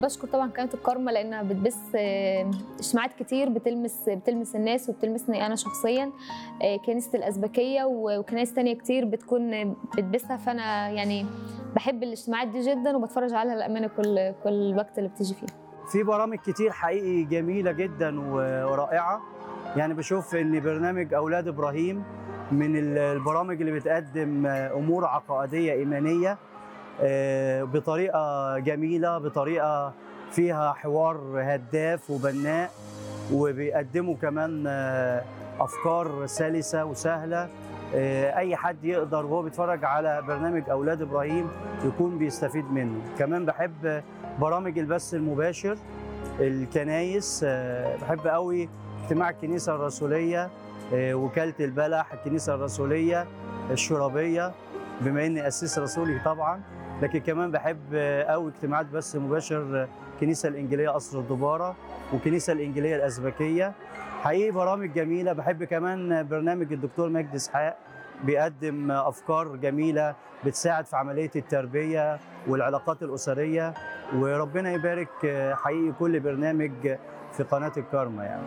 بشكر طبعا قناه الكارما لانها بتبث آه، اجتماعات كتير بتلمس بتلمس الناس وبتلمسني انا شخصيا آه، كنيسه الازبكيه و- وكنائس تانية كتير بتكون بتبثها فانا يعني بحب الاجتماعات دي جدا وبتفرج عليها للامانه كل كل وقت اللي بتيجي فيه في برامج كتير حقيقي جميلة جدا و- ورائعة يعني بشوف ان برنامج اولاد ابراهيم من ال- البرامج اللي بتقدم امور عقائدية ايمانية آه، بطريقة جميلة بطريقة فيها حوار هداف وبناء وبيقدموا كمان آه، افكار سلسة وسهلة آه، اي حد يقدر وهو بيتفرج على برنامج اولاد ابراهيم يكون بيستفيد منه كمان بحب برامج البث المباشر الكنايس آه، بحب قوي اجتماع الكنيسة الرسولية آه، وكالة البلح الكنيسة الرسولية الشرابية بما اني اسيس رسولي طبعا لكن كمان بحب آه، قوي اجتماعات بث مباشر آه، الكنيسة الإنجيلية قصر الدبارة والكنيسة الإنجيلية الأزبكية حقيقي برامج جميلة بحب كمان برنامج الدكتور مجدي إسحاق بيقدم أفكار جميلة بتساعد في عملية التربية والعلاقات الأسرية وربنا يبارك آه، حقيقي كل برنامج في قناة الكارما يعني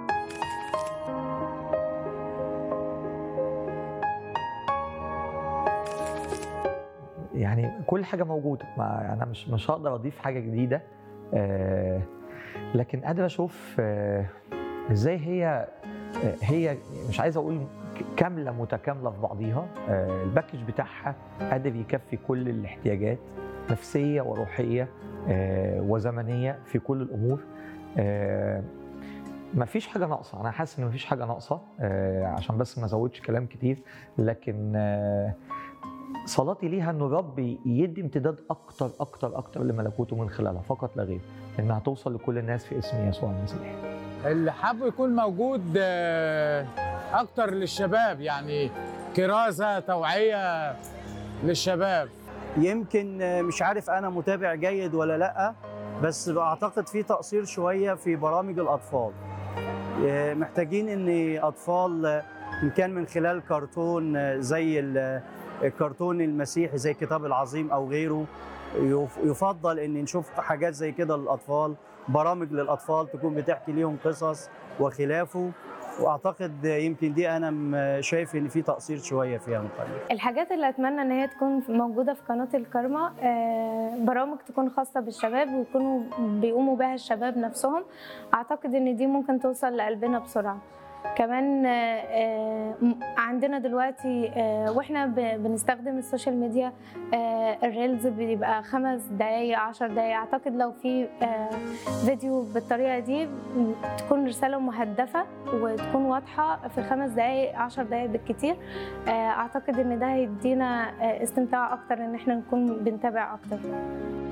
يعني كل حاجه موجوده ما انا مش مش هقدر اضيف حاجه جديده آه، لكن قادر اشوف آه، ازاي هي آه، هي مش عايز اقول ك- كامله متكامله في بعضيها آه، الباكج بتاعها قادر يكفي كل الاحتياجات نفسيه وروحيه آه، وزمنيه في كل الامور آه، مفيش حاجه ناقصه انا حاسس ان مفيش حاجه ناقصه آه، عشان بس ما ازودش كلام كتير لكن آه، صلاتي ليها ان الرب يدي امتداد اكتر اكتر اكتر لملكوته من خلالها فقط لا غير انها توصل لكل الناس في اسم يسوع المسيح اللي حابب يكون موجود آه، اكتر للشباب يعني كرازه توعيه للشباب يمكن آه، مش عارف أنا متابع جيد ولا لأ بس بعتقد في تقصير شوية في برامج الأطفال آه، محتاجين إن أطفال آه، إن كان من خلال كرتون آه، زي ال- الكرتون المسيحي زي الكتاب العظيم أو غيره يف- يفضل إن نشوف حاجات زي كده للأطفال برامج للأطفال تكون بتحكي ليهم قصص وخلافه واعتقد يمكن دي انا م- شايف ان في تقصير شويه فيها مقارنه الحاجات اللي اتمنى ان هي تكون موجوده في قناه الكارما آه، برامج تكون خاصه بالشباب ويكونوا بيقوموا بها الشباب نفسهم اعتقد ان دي ممكن توصل لقلبنا بسرعه كمان آه، آه، م- عندنا دلوقتي آه، واحنا ب- بنستخدم السوشيال ميديا آه، الريلز بيبقى خمس دقايق عشر دقايق اعتقد لو في آه، فيديو بالطريقه دي م- تكون رساله مهدفه وتكون واضحه في خمس دقايق عشر دقايق بالكتير آه، اعتقد ان ده هيدينا آه، استمتاع اكتر ان احنا نكون بنتابع اكتر